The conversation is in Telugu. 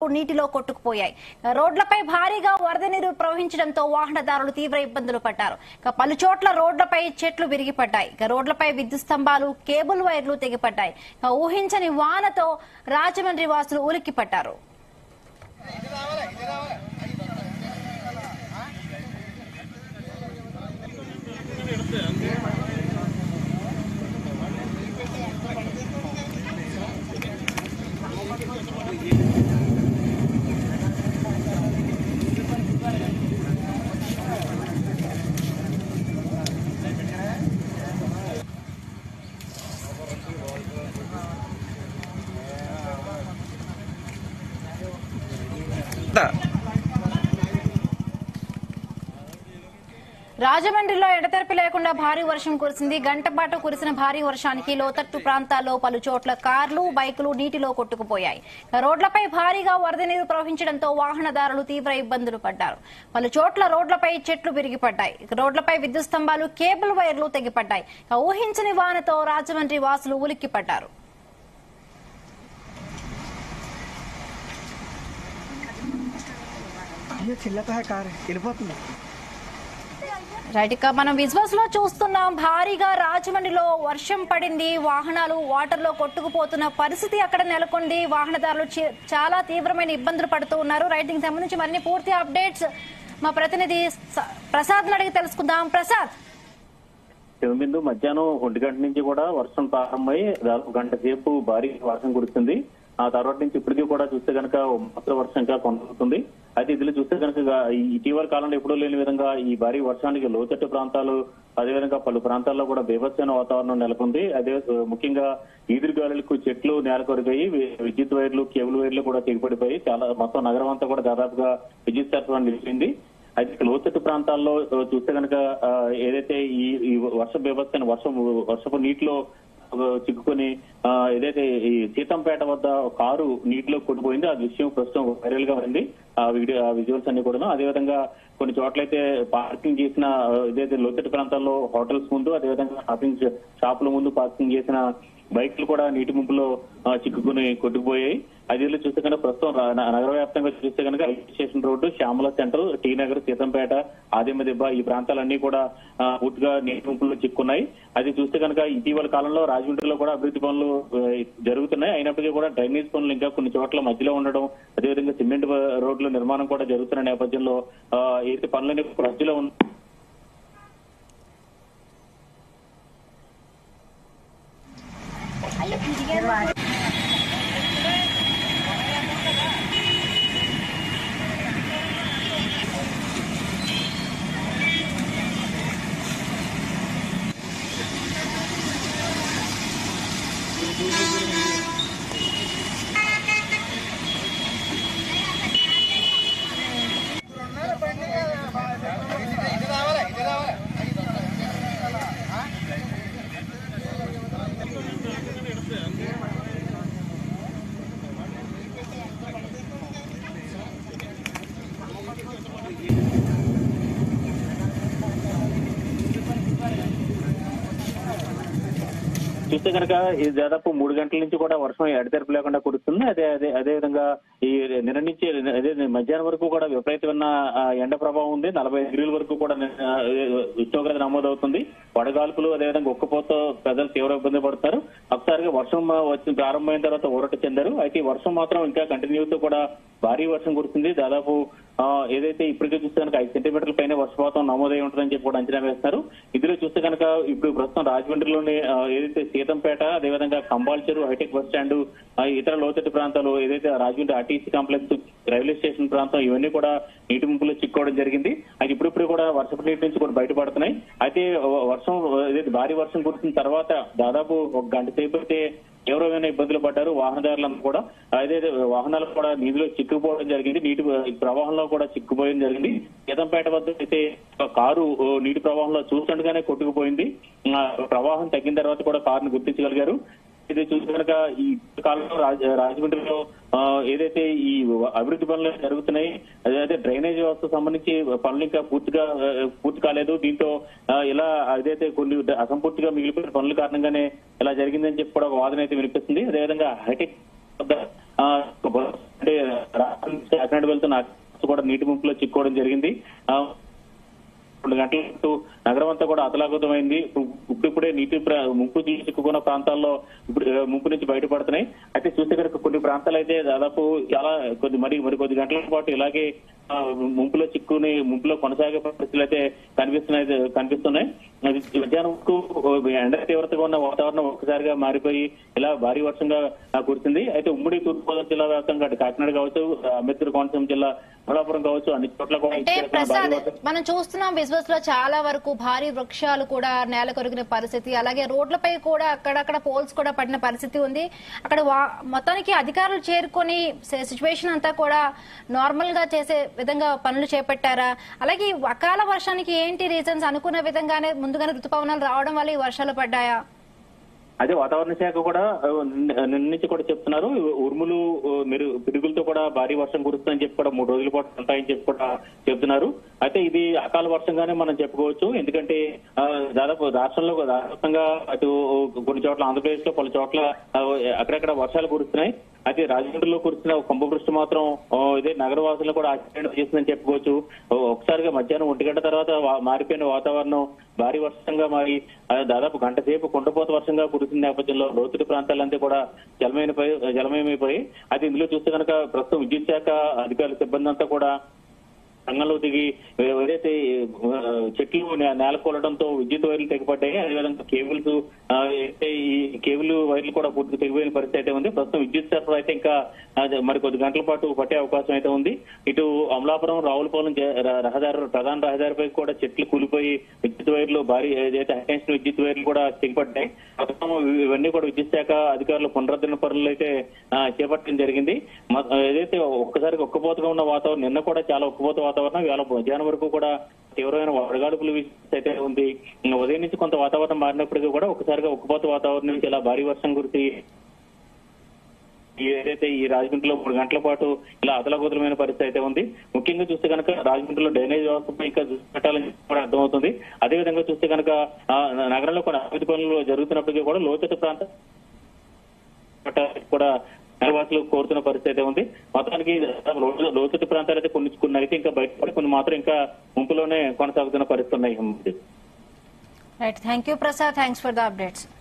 నీటిలో కొట్టుకుపోయాయి రోడ్లపై భారీగా వరద నీరు ప్రవహించడంతో వాహనదారులు తీవ్ర ఇబ్బందులు పడ్డారు ఇక పలు చోట్ల రోడ్లపై చెట్లు విరిగిపడ్డాయి ఇక రోడ్లపై విద్యుత్ స్తంభాలు కేబుల్ వైర్లు తెగిపడ్డాయి ఇక ఊహించని వానతో రాజమండ్రి వాసులు ఉలిక్కిపడ్డారు రాజమండ్రిలో ఎడతెరపి లేకుండా భారీ వర్షం కురిసింది గంట పాటు కురిసిన భారీ వర్షానికి లోతట్టు ప్రాంతాల్లో పలు చోట్ల కార్లు బైకులు నీటిలో కొట్టుకుపోయాయి రోడ్లపై భారీగా వరద నీరు ప్రవహించడంతో వాహనదారులు తీవ్ర ఇబ్బందులు పడ్డారు పలు చోట్ల రోడ్లపై చెట్లు విరిగిపడ్డాయి రోడ్లపై విద్యుత్ స్తంభాలు కేబుల్ వైర్లు తెగిపడ్డాయి ఊహించని వానతో రాజమండ్రి వాసులు ఉలిక్కిపడ్డారు అయ్యో చిల్లత కారు వెళ్ళిపోతుంది రైట్ ఇక మనం విజువల్స్ లో చూస్తున్నాం భారీగా రాజమండ్రిలో వర్షం పడింది వాహనాలు వాటర్ లో కొట్టుకుపోతున్న పరిస్థితి అక్కడ నెలకొంది వాహనదారులు చే- చాలా తీవ్రమైన ఇబ్బందులు పడుతూ ఉన్నారు రైట్ దీనికి సంబంధించి మరిన్ని పూర్తి అప్డేట్స్ మా ప్రతినిధి స- ప్రసాద్ అడిగి తెలుసుకుందాం ప్రసాద్ శివబిందు మధ్యాహ్నం ఒంటి గంట నుంచి కూడా వర్షం ప్రారంభమై దాదాపు గంట సేపు భారీ వర్షం కురుస్తుంది ఆ తర్వాత నుంచి ఇప్పటికీ కూడా చూస్తే కనుక మాత్ర వర్షంగా కొనసాగుతుంది అయితే ఇందులో చూస్తే కనుక ఈ ఇటీవల కాలంలో ఎప్పుడూ లేని విధంగా ఈ భారీ వర్షానికి లోతట్టు ప్రాంతాలు అదేవిధంగా పలు ప్రాంతాల్లో కూడా బీభత్సమైన వాతావరణం నెలకొంది అదే ఆ, ముఖ్యంగా ఈదురుగాలులకు చెట్లు నేల కొరిగాయి వి- విద్యుత్ వైర్లు కేబుల్ వైర్లు కూడా తెగిపడిపోయి చాలా మొత్తం నగరం అంతా కూడా దాదాపుగా విద్యుత్ సరఫరా నిలిపింది అయితే ఇక లోతట్టు ప్రాంతాల్లో ఆ, చూస్తే కనుక ఆ, ఏదైతే ఈ ఈ వర్ష బీభత్సైన వర్షం వర్షపు నీటిలో ఆ, చిక్కుకొని ఆ, ఏదైతే ఈ సీతంపేట వద్ద ఒక కారు నీటిలో కొట్టుపోయింది ఆ విషయం ప్రస్తుతం వైరల్ గా ఉంది ఆ వీడియో ఆ విజువల్స్ అన్ని కూడా అదేవిధంగా కొన్ని చోట్లయితే పార్కింగ్ చేసిన ఆ, ఏదైతే లోతట్టు ప్రాంతాల్లో హోటల్స్ ముందు అదేవిధంగా షాపింగ్ షాపుల ముందు పార్కింగ్ చేసిన బైక్లు కూడా నీటి ముంపులో ఆ, చిక్కుకుని కొట్టుకుపోయాయి అదిలో చూస్తే కనుక ప్రస్తుతం రా- న- నగర వ్యాప్తంగా చూస్తే కనుక railway station road Shyamala centre T Nagar Seethampeta ఆదిమ దెబ్బ ఈ ప్రాంతాలన్నీ కూడా ఆ, పూర్తిగా నీటి ముంపులో చిక్కున్నాయి అది చూస్తే కనుక ఇటీవల కాలంలో రాజమండ్రిలో కూడా అభివృద్ధి పనులు ఆ, జరుగుతున్నాయి అయినప్పటికీ కూడా డ్రైనేజ్ పనులు ఇంకా కొన్ని చోట్ల మధ్యలో ఉండడం అదేవిధంగా సిమెంట్ రోడ్ల నిర్మాణం కూడా జరుగుతున్న నేపథ్యంలో ఆ, ఏదైతే పనులన్నీ మధ్యలో ఉన్న చూస్తే కనుక ఇది దాదాపు మూడు గంటల నుంచి కూడా వర్షం ఎడతెరపు లేకుండా కురుస్తుంది అదే అదే అదే విధంగా ఈ నిన్న నుంచి అదే మధ్యాహ్నం వరకు కూడా విపరీతమైన ఆ, ఎండ ప్రభావం ఉంది నలభై డిగ్రీల వరకు కూడా నిన్న, ఆ, ఉష్ణోగ్రత నమోదవుతుంది వడగాల్పులు అదేవిధంగా ఉక్కపోతూ ప్రజలు తీవ్ర ఇబ్బంది పడతారు ఒకసారిగా వర్షం ఆ, వచ్చి ప్రారంభమైన తర్వాత ఊరట చెందారు అయితే ఈ వర్షం మాత్రం ఇంకా కంటిన్యూతో కూడా భారీ వర్షం కురుస్తుంది దాదాపు ఆ, ఏదైతే ఇప్పటికే చూస్తే కనుక ఐదు సెంటీమీటర్ల పైన వర్షపాతం నమోదై ఉంటుందని చెప్పి కూడా అంచనా వేస్తారు ఇందులో చూస్తే కనుక ఇప్పుడు ప్రస్తుతం రాజమండ్రిలోని ఆ, ఏదైతే సీతంపేట అదేవిధంగా కంబాల్చెరు హైటెక్ బస్ స్టాండ్ ఆ, ఇతర లోతట్టు ప్రాంతాలు ఏదైతే Rajahmundry RTC complex railway station ప్రాంతం ఇవన్నీ కూడా నీటి ముంపులో చిక్కోవడం జరిగింది అయితే ఇప్పుడిప్పుడు కూడా వర్షపు నీటి నుంచి కూడా బయటపడుతున్నాయి అయితే వ- వర్షం ఏదైతే భారీ వర్షం కురిసిన తర్వాత దాదాపు ఒక గంట సేపు అయితే తీవ్రమైన ఇబ్బందులు పడ్డారు వాహనదారులంతా కూడా అదే వాహనాలు కూడా నీటిలో చిక్కుపోవడం జరిగింది నీటి ప్రవాహంలో కూడా చిక్కుపోవడం జరిగింది సీతంపేట వద్ద అయితే ఒక కారు ఓ, నీటి ప్రవాహంలో చూస్తుండగానే కొట్టుకుపోయింది ఆ, ప్రవాహం తగ్గిన తర్వాత కూడా కారును గుర్తించగలిగారు ఇది చూసి కనుక ఈ కాలంలో రాజ- రాజమండ్రిలో ఆ, ఏదైతే ఈ అభివృద్ధి పనులు జరుగుతున్నాయి అదే డ్రైనేజ్ వ్యవస్థ సంబంధించి పనులు ఇంకా పూర్తిగా ఆ, పూర్తి కాలేదు దీంతో ఆ, ఇలా అదైతే కొన్ని అసంపూర్తిగా మిగిలిపోయిన పనుల కారణంగానే ఇలా జరిగిందని చెప్పి కూడా ఒక వాదన అయితే వినిపిస్తుంది అదేవిధంగా హైటెక్ వద్ద ఆ, ఒక బస్సు అంటే రాష్ట్రం నుంచి కాకినాడ వెళ్తున్న ఆ బస్సు కూడా నీటి ముంపులో చిక్కోవడం జరిగింది ఆ, రెండు గంటల పాటు నగరం అంతా కూడా అతలాకుతమైంది ఇప్పుడిప్పుడే నీటి ప్ర- ముంపు చిక్కుకున్న ప్రాంతాల్లో ఇప్పుడు ఆ, ముంపు నుంచి బయటపడుతున్నాయి అయితే చూస్తే కనుక కొన్ని ప్రాంతాలు అయితే దాదాపు చాలా కొద్ది మరి మరి కొద్ది గంటల పాటు ఇలాగే ఆ, ముంపులో చిక్కుని ముంపులో కొనసాగే పరిస్థితులు అయితే కనిపిస్తున్నాయి కనిపిస్తున్నాయి అది మధ్యాహ్నం వరకు ఎండ తీవ్రతగా ఉన్న వాతావరణం ఒక్కసారిగా మారిపోయి ఇలా భారీ వర్షంగా ఆ, కురిసింది అయితే ఉమ్మడి తూర్పుగోదావరి జిల్లా వ్యాప్తంగా అటు కాకినాడ కావచ్చు అంబేద్కర్ కోనసీమ జిల్లా అమలాపురం కావచ్చు అన్ని చోట్ల కూడా అంటే ఇచ్చిన భారీ ప్రసాద్ వర్షం మనం చూస్తున్నాం విజువల్స్ లో చాలా వరకు భారీ వృక్షాలు కూడా నేల కొరిగిన పరిస్థితి అలాగే రోడ్లపై కూడా అక్కడక్కడ పోల్స్ కూడా పడిన పరిస్థితి ఉంది అక్కడ వా- మొత్తానికి అధికారులు చేరుకొని సిచ్యువేషన్ అంతా కూడా నార్మల్ గా చేసే విధంగా పనులు చేపట్టారా అలాగే ఈ అకాల వర్షానికి ఏంటి రీజన్స్ అనుకున్న విధంగానే ముందుగానే ఋతుపవనాలు రావడం వల్ల ఈ వర్షాలు పడ్డాయా అదే వాతావరణ శాఖ కూడా ఆ, నిన్న నిన్న నుంచి కూడా చెప్తున్నారు ఉరుములు ఆ, మీరు పిడుగులతో కూడా భారీ వర్షం కురుస్తుందని చెప్పి కూడా మూడు రోజుల పాటు ఉంటాయని చెప్పి కూడా చెప్తున్నారు అయితే ఇది అకాల వర్షంగానే మనం చెప్పుకోవచ్చు ఎందుకంటే ఆ, దాదాపు రాష్ట్రంలో వ్యాప్తంగా అటు కొన్ని చోట్ల ఆంధ్రప్రదేశ్ లో పలు చోట్ల ఆ, అక్కడక్కడ వర్షాలు కురుస్తున్నాయి అయితే రాజమండ్రిలో కురిసిన కుంభవృష్టి మాత్రం ఆ, ఇదే నగరవాసులను కూడా ఆశ్చర్యం చేసిందని చెప్పుకోవచ్చు ఓ, ఒకసారిగా మధ్యాహ్నం ఒంటి గంట తర్వాత వా- మారిపోయిన వాతావరణం భారీ వర్షంగా మారి ఆ, దాదాపు గంట సేపు కుండపోత వర్షంగా కురిసిన నేపథ్యంలో లోతుటి ప్రాంతాలంతా కూడా జలమైనపోయి జలమయమైపోయి అయితే ఇందులో చూస్తే కనుక ప్రస్తుతం విద్యుత్ శాఖ అధికారుల సిబ్బంది అంతా కూడా రంగంలో దిగి ఏదైతే ఆ, చెట్లు నే- నేల కూలడంతో విద్యుత్ వైర్లు తెగిపడ్డాయి అదేవిధంగా కేబుల్స్ ఆ, అయితే ఈ కేబుల్ వైర్లు కూడా పూర్తిగా తెగిపోయిన పరిస్థితి అయితే ఉంది ప్రస్తుతం విద్యుత్ సరఫరా అయితే ఇంకా ఆ, మరి కొద్ది గంటల పాటు పట్టే అవకాశం అయితే ఉంది ఇటు అమలాపురం రావులపాలెం జ- ర- రహదారి ప్రధాన రహదారిపై కూడా చెట్లు కూలిపోయి విద్యుత్ వైర్లు భారీ ఏదైతే హైటెన్షన్ విద్యుత్ వైర్లు కూడా తెగిపడ్డాయి ప్రస్తుతం ఇవన్నీ కూడా విద్యుత్ శాఖ అధికారులు పునరుద్ధరణ పనులు అయితే ఆ, చేపట్టడం జరిగింది మ- ఏదైతే ఒక్కసారిగా ఒక్కపోతగా ఉన్న వాతావరణం నిన్న కూడా చాలా ఒక్కపోత వాతావరణం ఇవాళ మధ్యాహ్నం వరకు కూడా తీవ్రమైన వడగాడుపులు వీస్తే అయితే ఉంది ఇంకా ఉదయం నుంచి కొంత వాతావరణం మారినప్పటికీ కూడా ఒకసారిగా ఉక్కుపోత వాతావరణం నుంచి ఇలా భారీ వర్షం కురిసి ఈ ఏదైతే ఈ రాజమండ్రిలో మూడు గంటల పాటు ఇలా అదలగోదలమైన పరిస్థితి అయితే ఉంది ముఖ్యంగా చూస్తే కనుక రాజమండ్రిలో డ్రైనేజ్ వ్యవస్థపై ఇంకా దృష్టి పెట్టాలని కూడా అర్థమవుతుంది అదేవిధంగా చూస్తే కనుక ఆ, నగరంలో కొన్ని అభివృద్ధి పనులు జరుగుతున్నప్పటికీ కూడా లోతట్టు ప్రాంతం పట్టాలకు కూడా నగరవాసులు కోరుతున్న పరిస్థితి అయితే ఉంది మొత్తానికి దాదాపు లో- లోతట్టు ప్రాంతాలు అయితే కొన్ని కొన్ని అయితే ఇంకా బయటపడి కొన్ని మాత్రం ఇంకా ముంపులోనే కొనసాగుతున్న పరిస్థితి ఉన్నాయి right thank you Prasad thanks for the updates